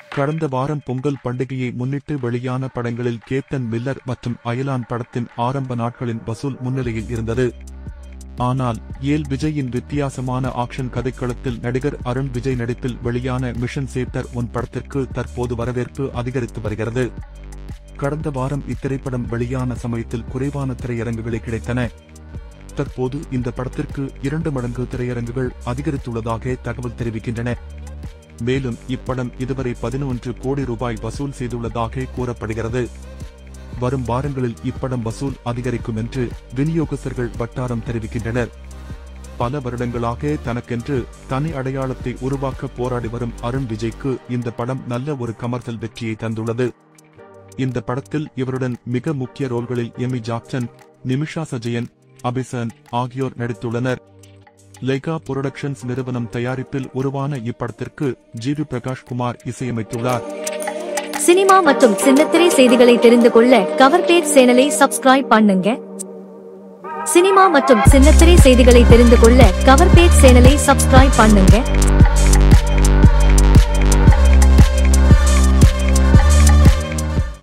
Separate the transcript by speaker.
Speaker 1: கடந்த வாரம் பொங்கல் பண்டிகையை முன்னிட்டு வெளியான படங்களில் கேப்டன் மில்லர் மற்றும் அயலான் படத்தின் ஆரம்ப நாட்களின் வசூல் முன்னிலையில் இருந்தது ஆனால் ஏல் விஜயின் வித்தியாசமான ஆக்ஷன் கதைக்களத்தில் நடிகர் அருண் விஜய் நடிப்பில் வெளியான மிஷன் சேப்டர் ஒன் படத்திற்கு தற்போது வரவேற்பு அதிகரித்து வருகிறது கடந்த வாரம் இத்திரைப்படம் வெளியான சமயத்தில் குறைவான திரையரங்குகளே கிடைத்தன தற்போது இந்த படத்திற்கு இரண்டு மடங்கு திரையரங்குகள் அதிகரித்துள்ளதாக தகவல் தெரிவிக்கின்றன மேலும் இப்படம் இதுவரை பதினொன்று கோடி ரூபாய் வசூல் செய்துள்ளதாக கூறப்படுகிறது வரும் வாரங்களில் இப்படம் வசூல் அதிகரிக்கும் என்று விநியோகஸ்தர்கள் வட்டாரம் தெரிவிக்கின்றனர் பல வருடங்களாக தனக்கென்று தனி அடையாளத்தை உருவாக்க போராடி வரும் அருண் விஜய்க்கு இந்த படம் நல்ல ஒரு கமர்ஷியல் வெற்றியை தந்துள்ளது இந்த படத்தில் இவருடன் மிக முக்கிய ரோல்களில் எமி ஜாக்சன் நிமிஷா சஜயன் அபிசன் ஆகியோர் நடித்துள்ளனர் லைகா புரொடக்ஷன்ஸ் நிறுவனம் தயாரிப்பில் உருவான இப்படத்திற்கு ஜிவி பிரகாஷ் குமார் இசையமைத்துள்ளார்
Speaker 2: சினிமா மற்றும் சின்னத்திரை செய்திகளை தெரிந்து கொள்ள கவர் பேஜ் சேனலை சப்ஸ்கிரைப் பண்ணுங்க சினிமா மற்றும் சின்னத்திரை செய்திகளை தெரிந்து கொள்ள கவர் பேஜ் சேனலை சப்ஸ்கிரைப் பண்ணுங்க